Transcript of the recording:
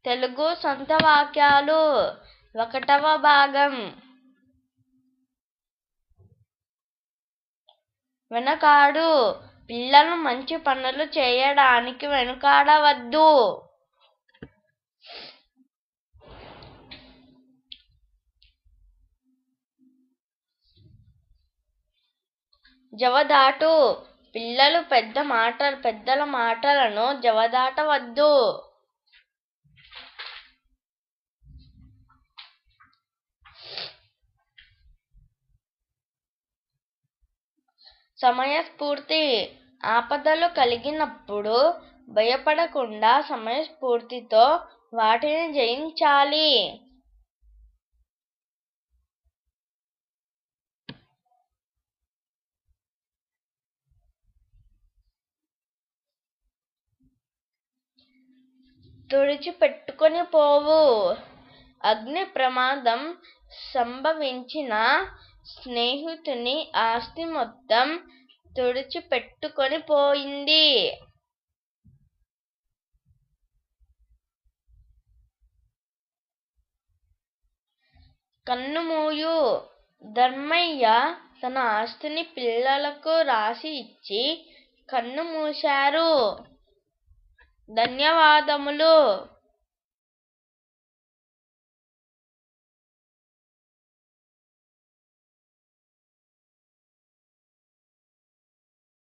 తెలుగు సొంత వాక్యాలు ఒకటవ భాగం వెనకాడు పిల్లలు మంచి పనులు చేయడానికి వెనుకాడవద్దు జవదాటు పిల్లలు పెద్ద మాట పెద్దల మాటలను జవదాటవద్దు సమయస్ఫూర్తి ఆపదలు కలిగినప్పుడు భయపడకుండా సమయస్ఫూర్తితో వాటిని జయించాలి తుడిచిపెట్టుకొని పోవు అగ్ని ప్రమాదం సంభవించిన స్నేహితుని ఆస్తి మొత్తం తుడిచిపెట్టుకొని పోయింది కన్నుమూయు ధర్మయ్య తన ఆస్తిని పిల్లలకు రాసి ఇచ్చి కన్ను మూశారు ధన్యవాదములు